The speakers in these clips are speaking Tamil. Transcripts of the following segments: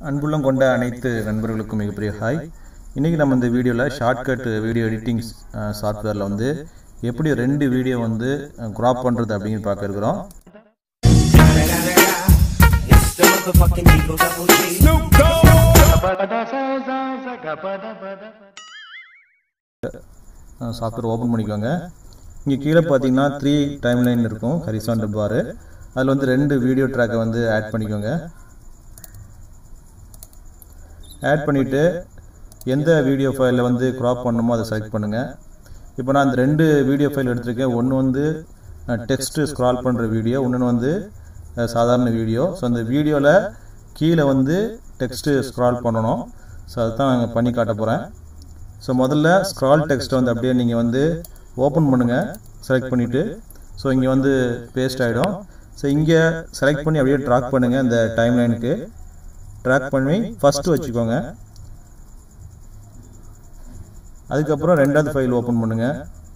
அன்புள்ளம் கொண்ட அனைத்து நண்பர்களுக்கும் மிகப்பெரிய ஹாய் இன்றைக்கி நம்ம இந்த வீடியோவில் ஷார்ட்கட் வீடியோ எடிட்டிங் சாஃப்ட்வேரில் வந்து எப்படி ரெண்டு வீடியோ வந்து க்ராப் பண்ணுறது அப்படின்னு பார்க்க இருக்கிறோம் It's the motherfucking Eagle Double G. Software open பண்ணிக்கோங்க இங்கே கீழே பார்த்தீங்கன்னா த்ரீ டைம் லைன் இருக்கும் ஹரிசாண்டல் பாரு அதில் வந்து ரெண்டு வீடியோ ட்ராக்கை வந்து ஆட் பண்ணிக்கோங்க ஆட் பண்ணிவிட்டு எந்த வீடியோ ஃபைலில் வந்து க்ராப் பண்ணணுமோ அதை செலக்ட் பண்ணுங்கள் இப்போ நான் அந்த ரெண்டு வீடியோ ஃபைல் எடுத்திருக்கேன் ஒன்று வந்து டெக்ஸ்ட்டு ஸ்க்ரால் பண்ணுற வீடியோ இன்னொன்று வந்து அஹ், சாதாரண வீடியோ ஸோ அந்த வீடியோவில் கீழே வந்து டெக்ஸ்ட்டு ஸ்க்ரால் பண்ணணும் ஸோ அதுதான் நாங்கள் பண்ணி காட்ட போகிறேன் ஸோ முதல்ல ஸ்க்ரால் டெக்ஸ்ட்டை வந்து அப்படியே நீங்கள் வந்து ஓப்பன் பண்ணுங்கள் செலக்ட் பண்ணிவிட்டு ஸோ இங்கே வந்து பேஸ்ட் ஆகிடும் ஸோ இங்கே செலக்ட் பண்ணி அப்படியே ட்ராக் பண்ணுங்கள் இந்த டைம் லைனுக்கு ட்ராக் பண்ணி ஃபஸ்ட்டு வச்சுக்கோங்க அதுக்கப்புறம் ரெண்டாவது ஃபைல் ஓப்பன் பண்ணுங்கள்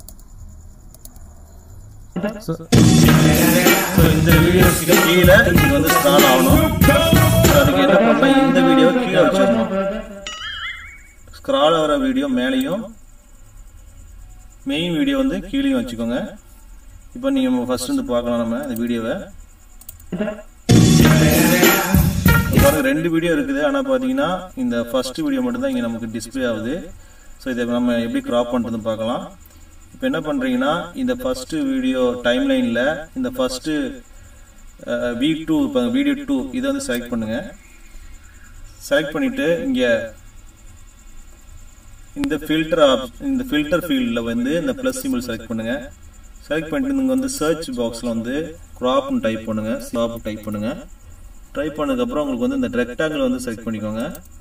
ஸோ இந்த வீடியோ கீழே இது வந்து ஸ்க்ரால் ஆகணும் So, அதுக்கு என்ன பண்ணணும் இந்த வீடியோ கீழே வச்சிடணும் ஸ்க்ரால் ஆகிற வீடியோ மேலேயும் மெயின் வீடியோ வந்து கீழேயும் வச்சுக்கோங்க இப்போ நீங்கள் ஃபர்ஸ்ட் வந்து பார்க்கலாம் நம்ம இந்த வீடியோவை பாருங்க ரெண்டு வீடியோ இருக்குது ஆனால் பார்த்தீங்கன்னா இந்த ஃபர்ஸ்ட் வீடியோ மட்டும்தான் இங்கே நமக்கு டிஸ்ப்ளே ஆகுது ஸோ இதை நம்ம எப்படி கிராப் பண்ணுறதுன்னு பார்க்கலாம் இப்போ என்ன பண்ணுறீங்கன்னா இந்த ஃபர்ஸ்ட் வீடியோ டைம் லைனில் இந்த ஃபர்ஸ்ட் வி டூ இப்போ வீடியோ டூ இதை வந்து செலக்ட் பண்ணுங்க செலக்ட் பண்ணிட்டு இங்கே இந்த ஃபில்டர் இந்த ஃபில்டர் ஃபீல்டில் வந்து இந்த ப்ளஸ் சிம்பிள் செலக்ட் பண்ணுங்க செலக்ட் பண்ணிட்டு இங்கே வந்து சர்ச் பாக்ஸில் வந்து க்ராப்னு டைப் பண்ணுங்க க்ராப் டைப் பண்ணுங்க டைப் பண்ணதுக்கப்புறம் உங்களுக்கு வந்து இந்த ரெக்டாங்கிள் வந்து செலக்ட் பண்ணிக்கோங்க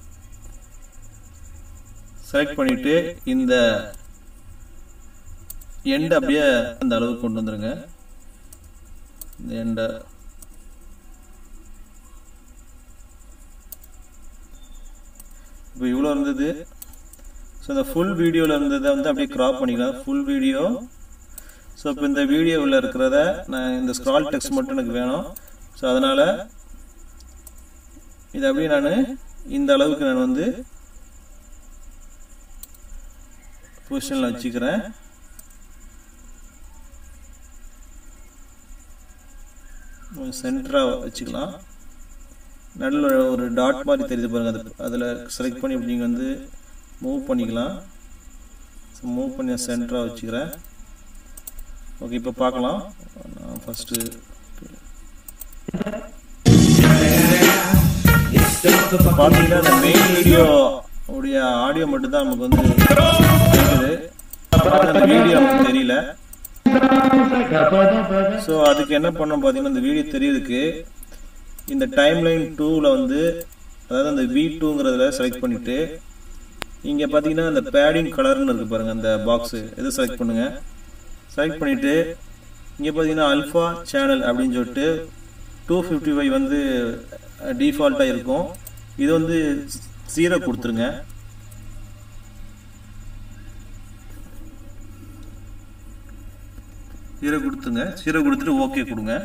செலக்ட் பண்ணிட்டு இந்த எண்ட் அப்படியே அந்த அளவுக்கு கொண்டு வந்துருங்க இந்த எண்டை இப்போ இவ்வளோ இருந்தது ஸோ இந்த ஃபுல் வீடியோவில் இருந்ததை வந்து அப்படியே கிராப் பண்ணிக்கலாம் ஃபுல் வீடியோ ஸோ இப்போ இந்த வீடியோவில் இருக்கிறத நான் இந்த ஸ்க்ரால் டெக்ஸ்ட் மட்டும் எனக்கு வேணும் ஸோ அதனால் இது அப்படியே நான் இந்த அளவுக்கு நான் வந்து பொசிஷனில் வச்சுக்கிறேன் சென்டராக வச்சுக்கலாம் நடுவில் ஒரு டாட் மாதிரி தெரியுது பாருங்க அது அதில் செலக்ட் பண்ணி இப்படி நீங்கள் வந்து மூவ் பண்ணிக்கலாம் ஸோ மூவ் பண்ணி சென்டராக வச்சுக்கிறேன் ஓகே இப்போ பார்க்கலாம் நான் ஃபஸ்ட்டு It's the motherfucking பார்த்தீங்கன்னா இந்த மெயின் வீடியோ உடைய ஆடியோ மட்டும்தான் நமக்கு வந்து கேட்குது அந்த வீடியோ நமக்கு தெரியல ஸோ அதுக்கு என்ன பண்ணோம் பார்த்தீங்கன்னா இந்த வீடியோ தெரியறதுக்கு இந்த டைம் லைன் டூவில் வந்து அதாவது அந்த வி டூங்கிறதுல செலக்ட் பண்ணிட்டு இங்கே பார்த்தீங்கன்னா அந்த பேடிங் கலர்னு இருக்கு பாருங்க அந்த பாக்ஸு இதை செலக்ட் பண்ணுங்க செலக்ட் பண்ணிட்டு இங்கே பார்த்தீங்கன்னா அல்ஃபா சேனல் அப்படின்னு சொல்லிட்டு டூ ஃபிஃப்டி ஃபைவ் வந்து டிஃபால்ட்டாக இருக்கும் இது வந்து ஜீரோ கொடுத்துருங்க ஜீரோ கொடுத்துங்க ஜீரோ கொடுத்துட்டு ஓகே கொடுங்க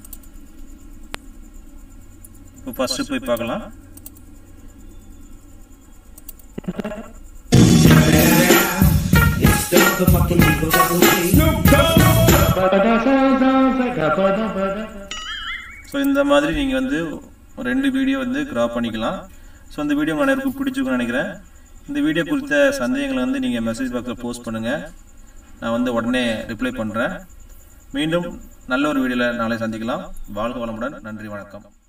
இப்போ ஃபர்ஸ்ட் போய் பார்க்கலாம் It's the motherfucking Eagle Double G. So இந்த மாதிரி நீங்கள் வந்து ரெண்டு வீடியோ வந்து கிராப் பண்ணிக்கலாம் ஸோ இந்த வீடியோ உங்கள் அனைவருக்கும் பிடிச்சிருக்கும்னு நினைக்கிறேன் இந்த வீடியோ குறித்த சந்தேகங்களை வந்து நீங்கள் மெசேஜ் பாக்ஸில் போஸ்ட் பண்ணுங்கள் நான் வந்து உடனே ரிப்ளை பண்ணுறேன் மீண்டும் நல்ல ஒரு வீடியோவில் நாளை சந்திக்கலாம் வாழ்க வளமுடன் நன்றி வணக்கம்